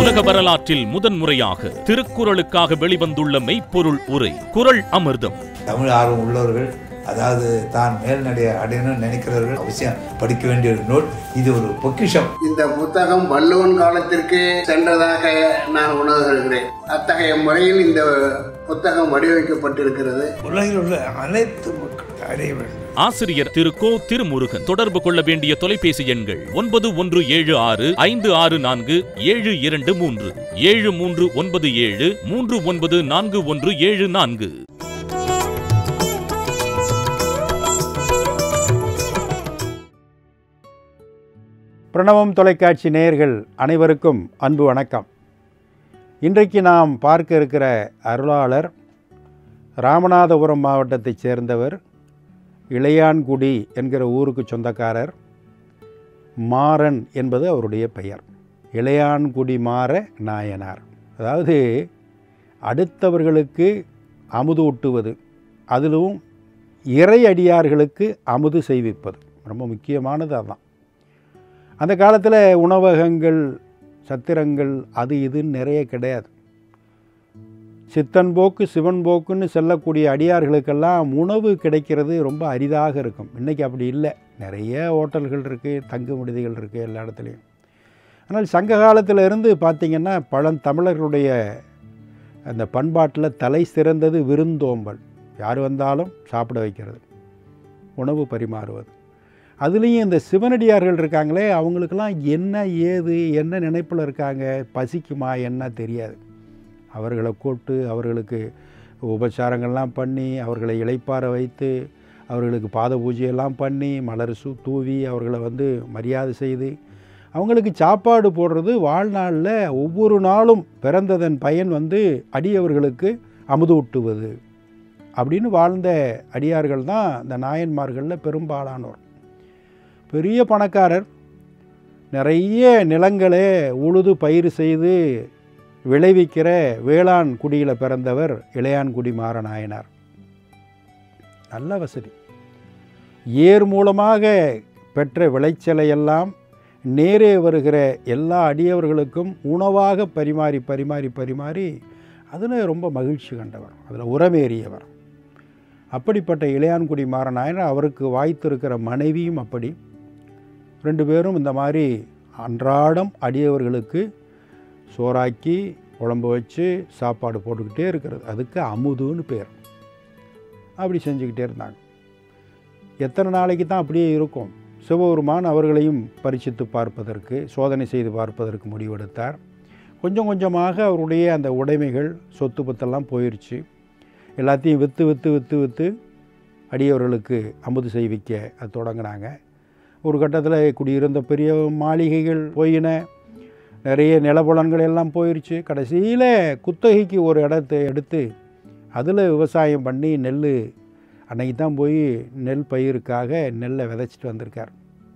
உலக வரலாற்றில் முதன்முறையாக திருக்குறளுக்காக வெளிவந்துள்ள மெய்ப்பொருள் உரை குறள் அமிர்தம் தமிழ் ஆர்வம் உள்ளவர்கள் அதாவது தான் மேல்நடை அடையணும்னு நினைக்கிறவர்கள் அவசியம் படிக்க வேண்டிய ஒரு நூல் இது ஒரு பொக்கிஷம் இந்த புத்தகம் வள்ளுவன் காலத்திற்கு சென்றதாக நான் உணர்கிறேன் அத்தகைய முறையில் இந்த புத்தகம் வடிவமைக்கப்பட்டிருக்கிறது உலகில் உள்ள அனைத்து மக்கள் அடைய வேண்டும் ஆசிரியர் திரு கோ திருமுருகன் தொடர்பு கொள்ள வேண்டிய தொலைபேசி எண்கள் ஒன்பது ஒன்று ஏழு ஆறு ஐந்து ஆறு நான்கு ஏழு இரண்டு மூன்று ஏழு மூன்று ஒன்பது ஏழு மூன்று ஒன்பது நான்கு ஒன்று ஏழு நான்கு பிரணவம் தொலைக்காட்சி நேயர்கள் அனைவருக்கும் அன்பு வணக்கம் இன்றைக்கு நாம் பார்க்க இருக்கிற அருளாளர் ராமநாதபுரம் மாவட்டத்தைச் சேர்ந்தவர் இளையான்குடி என்கிற ஊருக்கு சொந்தக்காரர் மாறன் என்பது அவருடைய பெயர் இளையான்குடி மாற நாயனார் அதாவது அடுத்தவர்களுக்கு அமுது ஊட்டுவது அதிலும் இறை அடியார்களுக்கு அமுது செய்விப்பது ரொம்ப முக்கியமானது அதான் அந்த காலத்தில் உணவகங்கள் சத்திரங்கள் அது இதுன்னு நிறைய கிடையாது சித்தன் போக்கு சிவன் போக்குன்னு செல்லக்கூடிய அடியார்களுக்கெல்லாம் உணவு கிடைக்கிறது ரொம்ப அரிதாக இருக்கும் இன்றைக்கி அப்படி இல்லை நிறைய ஹோட்டல்கள் இருக்குது தங்கு விடுதிகள் இருக்குது எல்லா இடத்துலையும் ஆனால் சங்க காலத்தில் இருந்து பார்த்திங்கன்னா பழந்தமிழர்களுடைய அந்த பண்பாட்டில் தலை சிறந்தது விருந்தோம்பல் யார் வந்தாலும் சாப்பிட வைக்கிறது உணவு பரிமாறுவது அதுலேயும் இந்த சிவனடியார்கள் இருக்காங்களே அவங்களுக்கெல்லாம் என்ன ஏது என்ன நினைப்பில் இருக்காங்க பசிக்குமா என்ன தெரியாது அவர்களை கூப்பிட்டு அவர்களுக்கு உபச்சாரங்கள்லாம் பண்ணி அவர்களை இளைப்பாற வைத்து அவர்களுக்கு பாத பூஜையெல்லாம் பண்ணி மலர் சு தூவி அவர்களை வந்து மரியாதை செய்து அவங்களுக்கு சாப்பாடு போடுறது வாழ்நாளில் ஒவ்வொரு நாளும் பிறந்ததன் பயன் வந்து அடியவர்களுக்கு அமுது ஊட்டுவது அப்படின்னு வாழ்ந்த அடியார்கள் தான் இந்த நாயன்மார்களில் பெரும்பாலானோர் பெரிய பணக்காரர் நிறைய நிலங்களே உழுது பயிர் செய்து விளைவிக்கிற வேளாண் குடியில் பிறந்தவர் இளையான்குடி மாறநாயனார் நல்ல வசதி ஏர் மூலமாக பெற்ற விளைச்சலையெல்லாம் நேரே வருகிற எல்லா அடியவர்களுக்கும் உணவாக பரிமாறி பரிமாறி பரிமாறி அதில் ரொம்ப மகிழ்ச்சி கண்டவர் அதில் உரமேறியவர் அப்படிப்பட்ட இளையான்குடி மாறநாயனர் அவருக்கு வாய்த்திருக்கிற மனைவியும் அப்படி ரெண்டு பேரும் இந்த மாதிரி அன்றாடம் அடியவர்களுக்கு சோறாக்கி குழம்பு வச்சு சாப்பாடு போட்டுக்கிட்டே இருக்கிறது அதுக்கு அமுதுன்னு பேர் அப்படி செஞ்சுக்கிட்டே இருந்தாங்க எத்தனை நாளைக்கு தான் அப்படியே இருக்கும் சிவபெருமான் அவர்களையும் பரிசித்து பார்ப்பதற்கு சோதனை செய்து பார்ப்பதற்கு முடிவெடுத்தார் கொஞ்சம் கொஞ்சமாக அவருடைய அந்த உடைமைகள் சொத்து பத்தெல்லாம் போயிடுச்சு எல்லாத்தையும் விற்று விற்று விற்று விற்று அடியவர்களுக்கு அமுது செய்விக்க அது தொடங்கினாங்க ஒரு கட்டத்தில் குடியிருந்த பெரிய மாளிகைகள் போயின நிறைய நிலப்புலன்கள் எல்லாம் போயிடுச்சு கடைசியில் குத்தகைக்கு ஒரு இடத்தை எடுத்து அதில் விவசாயம் பண்ணி நெல் அன்னைக்கு தான் போய் நெல் பயிருக்காக நெல்லை விதைச்சிட்டு வந்திருக்கார்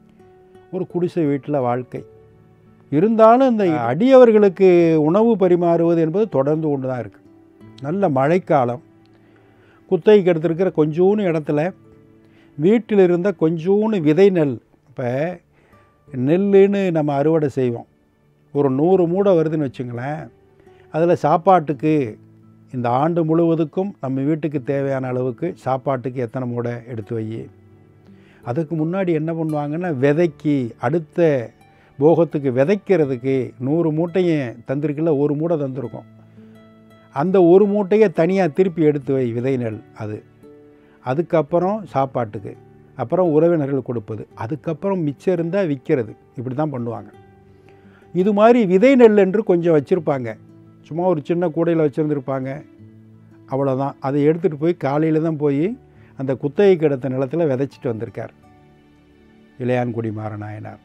ஒரு குடிசை வீட்டில் வாழ்க்கை இருந்தாலும் இந்த அடியவர்களுக்கு உணவு பரிமாறுவது என்பது தொடர்ந்து கொண்டு தான் இருக்குது நல்ல மழைக்காலம் குத்தகைக்கு எடுத்திருக்கிற கொஞ்சோன்னு இடத்துல வீட்டில் இருந்த கொஞ்சோன்னு விதை நெல் இப்போ நெல்லுன்னு நம்ம அறுவடை செய்வோம் ஒரு நூறு மூடை வருதுன்னு வச்சுங்களேன் அதில் சாப்பாட்டுக்கு இந்த ஆண்டு முழுவதுக்கும் நம்ம வீட்டுக்கு தேவையான அளவுக்கு சாப்பாட்டுக்கு எத்தனை மூடை எடுத்து வை அதுக்கு முன்னாடி என்ன பண்ணுவாங்கன்னா விதைக்கு அடுத்த போகத்துக்கு விதைக்கிறதுக்கு நூறு மூட்டையும் தந்திருக்குல்ல ஒரு மூடை தந்திருக்கும் அந்த ஒரு மூட்டையை தனியாக திருப்பி எடுத்து வை விதை நெல் அது அதுக்கப்புறம் சாப்பாட்டுக்கு அப்புறம் உறவினர்கள் கொடுப்பது அதுக்கப்புறம் மிச்சம் இருந்தால் விற்கிறது இப்படி தான் பண்ணுவாங்க இது மாதிரி விதை நெல் என்று கொஞ்சம் வச்சுருப்பாங்க சும்மா ஒரு சின்ன கூடையில் வச்சுருந்துருப்பாங்க அவ்வளோதான் அதை எடுத்துகிட்டு போய் காலையில் தான் போய் அந்த குத்தகை கிடத்த நிலத்தில் விதைச்சிட்டு வந்திருக்கார் இளையான்குடி மாறநாயனார்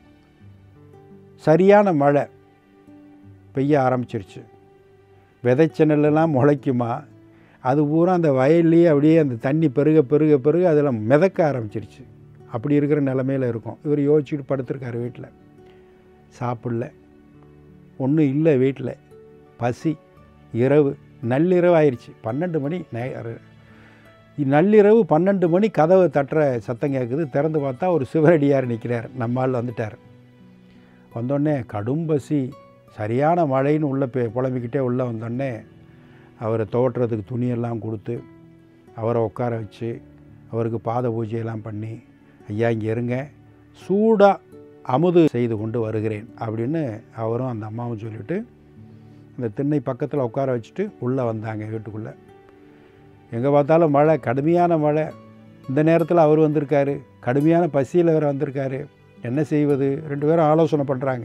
சரியான மழை பெய்ய ஆரம்பிச்சிருச்சு விதைச்ச நெல்லெல்லாம் முளைக்குமா அது பூரா அந்த வயல்லையே அப்படியே அந்த தண்ணி பெருக பெருக பெருக அதில் மிதக்க ஆரம்பிச்சிருச்சு அப்படி இருக்கிற நிலமையில் இருக்கும் இவர் யோசிச்சுட்டு படுத்திருக்காரு வீட்டில் சாப்பிடல ஒன்றும் இல்லை வீட்டில் பசி இரவு நள்ளிரவு ஆயிடுச்சு பன்னெண்டு மணி நை- அரு- நள்ளிரவு பன்னெண்டு மணி கதவை தட்டுற சத்தம் கேட்குது திறந்து பார்த்தா ஒரு சிவரடியார் நிற்கிறார் நம்மால் வந்துட்டார் வந்தோடனே கடும் பசி சரியான மழைன்னு உள்ளே போய் புலம்பிக்கிட்டே உள்ளே வந்தோடனே அவரை துவட்டுறதுக்கு துணியெல்லாம் கொடுத்து அவரை உட்கார வச்சு அவருக்கு பாத பூஜையெல்லாம் பண்ணி ஐயா இங்கே இருங்க சூடாக அமுது செய்து கொண்டு வருகிறேன் அப்படின்னு அவரும் அந்த அம்மாவும் சொல்லிவிட்டு இந்த திண்ணை பக்கத்தில் உட்கார வச்சுட்டு உள்ளே வந்தாங்க வீட்டுக்குள்ளே எங்கே பார்த்தாலும் மழை கடுமையான மழை இந்த நேரத்தில் அவர் வந்திருக்காரு கடுமையான பசியில் வேறு வந்திருக்காரு என்ன செய்வது ரெண்டு பேரும் ஆலோசனை பண்ணுறாங்க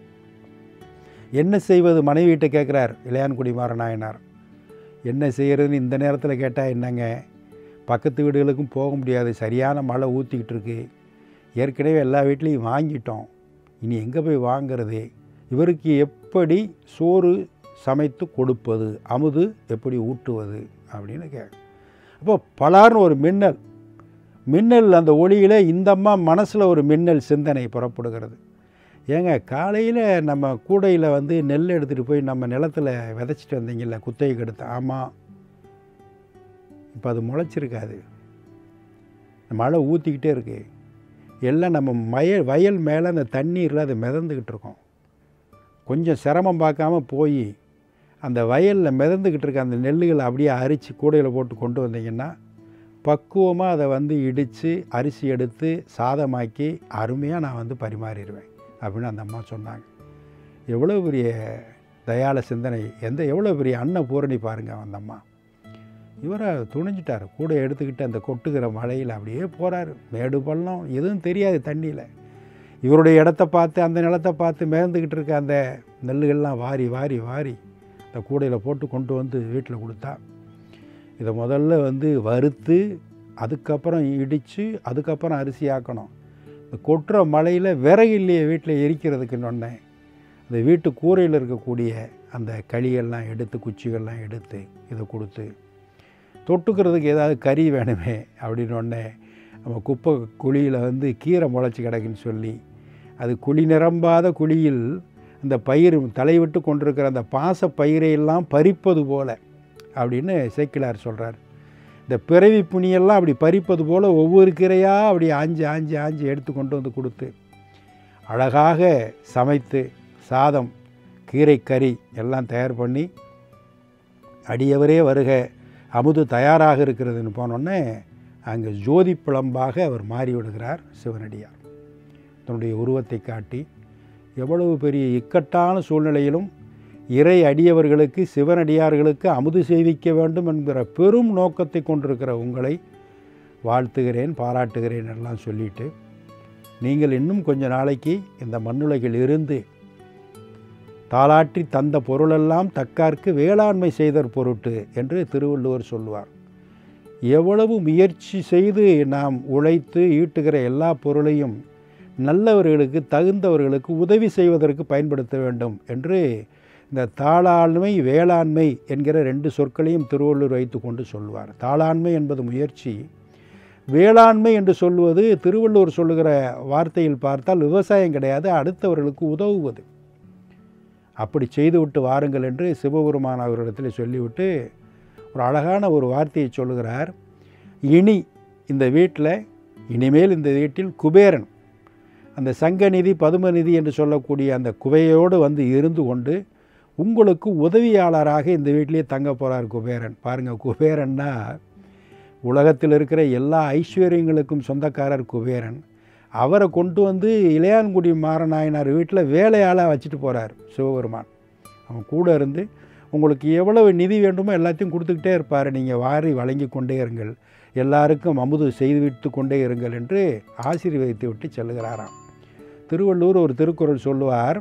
என்ன செய்வது மனைவிகிட்ட கேட்குறார் இளையான்குடி மாறநாயனார் என்ன செய்கிறதுன்னு இந்த நேரத்தில் கேட்டால் என்னங்க பக்கத்து வீடுகளுக்கும் போக முடியாது சரியான மழை ஊற்றிக்கிட்டு இருக்கு ஏற்கனவே எல்லா வீட்லேயும் வாங்கிட்டோம் இனி எங்கே போய் வாங்கிறது இவருக்கு எப்படி சோறு சமைத்து கொடுப்பது அமுது எப்படி ஊட்டுவது அப்படின்னு கே அப்போ பலார்னு ஒரு மின்னல் மின்னல் அந்த ஒளியில் இந்த அம்மா மனசில் ஒரு மின்னல் சிந்தனை புறப்படுகிறது ஏங்க காலையில் நம்ம கூடையில் வந்து நெல் எடுத்துகிட்டு போய் நம்ம நிலத்தில் விதைச்சிட்டு வந்தீங்கல்ல குத்தகைக்கு எடுத்து ஆமாம் இப்போ அது முளைச்சிருக்காது மழை ஊற்றிக்கிட்டே இருக்கு எல்லாம் நம்ம மய வயல் மேலே அந்த தண்ணீரில் அது மிதந்துக்கிட்டு இருக்கோம் கொஞ்சம் சிரமம் பார்க்காம போய் அந்த வயலில் மிதந்துக்கிட்டு இருக்க அந்த நெல்லுகளை அப்படியே அரித்து கூடையில் போட்டு கொண்டு வந்தீங்கன்னா பக்குவமாக அதை வந்து இடித்து அரிசி எடுத்து சாதமாக்கி அருமையாக நான் வந்து பரிமாறிடுவேன் அப்படின்னு அந்த அம்மா சொன்னாங்க எவ்வளோ பெரிய தயால சிந்தனை எந்த எவ்வளோ பெரிய அன்ன பூரணி பாருங்க அந்த அம்மா இவரை துணிஞ்சிட்டார் கூட எடுத்துக்கிட்டு அந்த கொட்டுகிற மழையில் அப்படியே போகிறாரு மேடு பள்ளம் எதுவும் தெரியாது தண்ணியில் இவருடைய இடத்த பார்த்து அந்த நிலத்தை பார்த்து மிதந்துக்கிட்டு இருக்க அந்த நெல்லுகள்லாம் வாரி வாரி வாரி அந்த கூடையில் போட்டு கொண்டு வந்து வீட்டில் கொடுத்தா இதை முதல்ல வந்து வறுத்து அதுக்கப்புறம் இடித்து அதுக்கப்புறம் அரிசி ஆக்கணும் இந்த கொட்டுற மழையில் விறகு இல்லையே வீட்டில் எரிக்கிறதுக்குன்னு ஒன்றேன் இந்த வீட்டு கூரையில் இருக்கக்கூடிய அந்த களியெல்லாம் எடுத்து குச்சிகள்லாம் எடுத்து இதை கொடுத்து தொட்டுக்கிறதுக்கு ஏதாவது கறி வேணுமே அப்படின்னு ஒன்னே நம்ம குப்பை குழியில் வந்து கீரை முளைச்சி கிடக்குன்னு சொல்லி அது குழி நிரம்பாத குழியில் அந்த பயிர் தலைவிட்டு கொண்டிருக்கிற அந்த பாச பயிரையெல்லாம் பறிப்பது போல அப்படின்னு சேக்கிலார் சொல்கிறார் இந்த பிறவி புனியெல்லாம் அப்படி பறிப்பது போல் ஒவ்வொரு கீரையாக அப்படி ஆஞ்சு ஆஞ்சு ஆஞ்சு எடுத்து கொண்டு வந்து கொடுத்து அழகாக சமைத்து சாதம் கீரை கறி எல்லாம் தயார் பண்ணி அடியவரே வருக அமுது தயாராக இருக்கிறதுன்னு போனோடனே அங்கே ஜோதி பிளம்பாக அவர் மாறி விடுகிறார் சிவனடியார் தன்னுடைய உருவத்தை காட்டி எவ்வளவு பெரிய இக்கட்டான சூழ்நிலையிலும் இறை அடியவர்களுக்கு சிவனடியார்களுக்கு அமுது செய்விக்க வேண்டும் என்கிற பெரும் நோக்கத்தை கொண்டிருக்கிற உங்களை வாழ்த்துகிறேன் பாராட்டுகிறேன் எல்லாம் சொல்லிட்டு நீங்கள் இன்னும் கொஞ்ச நாளைக்கு இந்த மண்ணுலகில் இருந்து தாளாற்றி தந்த பொருளெல்லாம் தக்கார்க்கு வேளாண்மை செய்தற் பொருட்டு என்று திருவள்ளுவர் சொல்லுவார் எவ்வளவு முயற்சி செய்து நாம் உழைத்து ஈட்டுகிற எல்லா பொருளையும் நல்லவர்களுக்கு தகுந்தவர்களுக்கு உதவி செய்வதற்கு பயன்படுத்த வேண்டும் என்று இந்த தாளாண்மை வேளாண்மை என்கிற ரெண்டு சொற்களையும் திருவள்ளுவர் வைத்து கொண்டு சொல்வார் தாளாண்மை என்பது முயற்சி வேளாண்மை என்று சொல்வது திருவள்ளுவர் சொல்லுகிற வார்த்தையில் பார்த்தால் விவசாயம் கிடையாது அடுத்தவர்களுக்கு உதவுவது அப்படி செய்துவிட்டு வாருங்கள் என்று சிவபெருமான் அவரிடத்தில் சொல்லிவிட்டு ஒரு அழகான ஒரு வார்த்தையை சொல்லுகிறார் இனி இந்த வீட்டில் இனிமேல் இந்த வீட்டில் குபேரன் அந்த சங்கநிதி பதுமநிதி என்று சொல்லக்கூடிய அந்த குவையோடு வந்து இருந்து கொண்டு உங்களுக்கு உதவியாளராக இந்த வீட்டிலேயே தங்க போகிறார் குபேரன் பாருங்கள் குபேரன்னா உலகத்தில் இருக்கிற எல்லா ஐஸ்வர்யங்களுக்கும் சொந்தக்காரர் குபேரன் அவரை கொண்டு வந்து இளையான்குடி மாறநாயனார் வீட்டில் வேலையாளாக வச்சுட்டு போகிறார் சிவபெருமான் அவன் கூட இருந்து உங்களுக்கு எவ்வளவு நிதி வேண்டுமோ எல்லாத்தையும் கொடுத்துக்கிட்டே இருப்பார் நீங்கள் வாரி வழங்கி கொண்டே இருங்கள் எல்லாருக்கும் அமுது செய்துவிட்டு கொண்டே இருங்கள் என்று ஆசீர்வதித்து விட்டு செல்லுகிறாராம் திருவள்ளூர் ஒரு திருக்குறள் சொல்லுவார்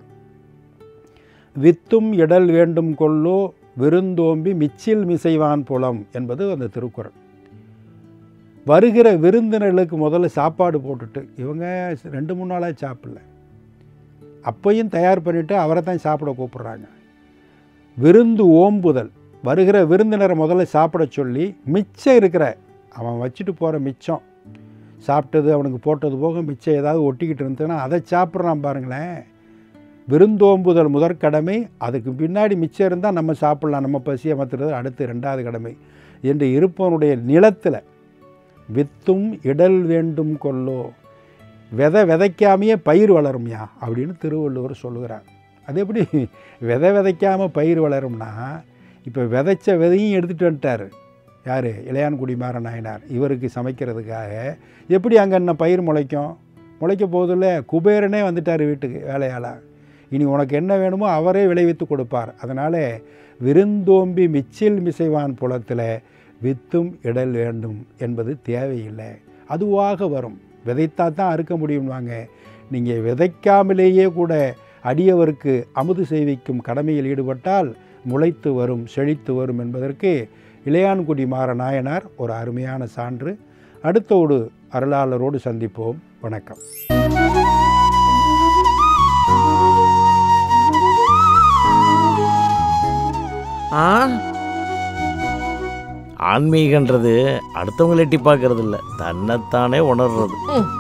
வித்தும் இடல் வேண்டும் கொள்ளோ விருந்தோம்பி மிச்சில் மிசைவான் புலம் என்பது அந்த திருக்குறள் வருகிற விருந்தினர்களுக்கு முதல்ல சாப்பாடு போட்டுட்டு இவங்க ரெண்டு மூணு நாளாக சாப்பிடல அப்பையும் தயார் பண்ணிவிட்டு அவரை தான் சாப்பிட கூப்பிட்றாங்க விருந்து ஓம்புதல் வருகிற விருந்தினரை முதல்ல சாப்பிட சொல்லி மிச்சம் இருக்கிற அவன் வச்சுட்டு போகிற மிச்சம் சாப்பிட்டது அவனுக்கு போட்டது போக மிச்சம் ஏதாவது ஒட்டிக்கிட்டு இருந்ததுன்னா அதை சாப்பிட்றான் பாருங்களேன் விருந்தோம்புதல் முதற்கடமை அதுக்கு பின்னாடி மிச்சம் இருந்தால் நம்ம சாப்பிட்லாம் நம்ம பசியை மாற்றுறது அடுத்து ரெண்டாவது கடமை என்று இருப்பவனுடைய நிலத்தில் வித்தும் இடல் வேண்டும் கொல்லோ விதை விதைக்காமையே பயிர் வளரும்யா அப்படின்னு திருவள்ளுவர் சொல்லுகிறார் அது எப்படி விதை விதைக்காமல் பயிர் வளரும்னா இப்போ விதைச்ச விதையும் எடுத்துகிட்டு வந்துட்டார் யார் இளையான்குடி மாற நாயனார் இவருக்கு சமைக்கிறதுக்காக எப்படி அங்கே என்ன பயிர் முளைக்கும் முளைக்க போதில்ல குபேரனே வந்துட்டார் வீட்டுக்கு வேலையாளாக இனி உனக்கு என்ன வேணுமோ அவரே விளைவித்து கொடுப்பார் அதனால் விருந்தோம்பி மிச்சில் மிசைவான் புலத்தில் வித்தும் இடல் வேண்டும் என்பது தேவையில்லை அதுவாக வரும் விதைத்தா தான் அறுக்க முடியும்வாங்க நீங்கள் விதைக்காமலேயே கூட அடியவருக்கு அமுது செய்விக்கும் கடமையில் ஈடுபட்டால் முளைத்து வரும் செழித்து வரும் என்பதற்கு இளையான்குடி மாற நாயனார் ஒரு அருமையான சான்று அடுத்தோடு அருளாளரோடு சந்திப்போம் வணக்கம் ஆ ஆன்மீகன்றது அடுத்தவங்களை எட்டி பார்க்கறது இல்ல தன்னைத்தானே உணர்றது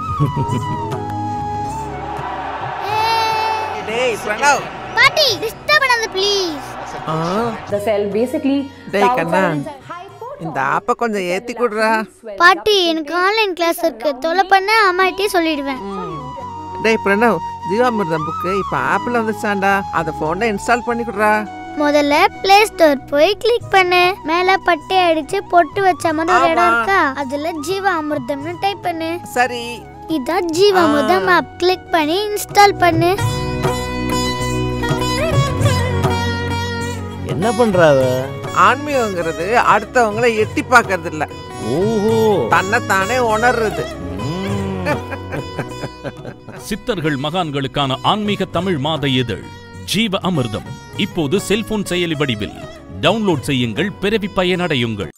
டேய் பிரணவ் பாட்டி டிஸ்டர்ப் பண்ணாத ப்ளீஸ் ஆ, The cell basically டேய் tau கண்ணா cell is a hypo இந்த ஆப்பை கொஞ்சம் ஏத்தி கொடுறா பாட்டி எனக்கு ஆன்லைன் கிளாஸ் இருக்கு தொலை பண்ண அம்மாட்டே சொல்லிடுவேன் டேய் பிரணவ் ஜீவாமிர்தம் புக்கு இப்போ ஆப்பில் வந்துச்சாண்டா அதை ஃபோனில் இன்ஸ்டால் பண்ணி கொடுறா முதல்ல பிளே ஸ்டோர் போய் கிளிக் பண்ணு மேல பட்டை அடிச்சு பொட்டு வச்ச மாதிரி ஒரு இடம் ஆமா. இருக்கா அதுல ஜீவா அமிர்தம்னு டைப் பண்ணு சரி இதான் ஜீவா அமிர்தம் ஆப் கிளிக் பண்ணி இன்ஸ்டால் பண்ணு என்ன பண்றாவ ஆன்மீகங்கிறது அடுத்தவங்கள எட்டி பார்க்கறது இல்ல ஓஹோ தன்னைத்தானே உணர்றது ம். சித்தர்கள் மகான்களுக்கான ஆன்மீக தமிழ் மாத இதழ் ஜீவ அமிர்தம் இப்போது செல்போன் செயலி வடிவில் டவுன்லோட் செய்யுங்கள் பிறவி பயனடையுங்கள்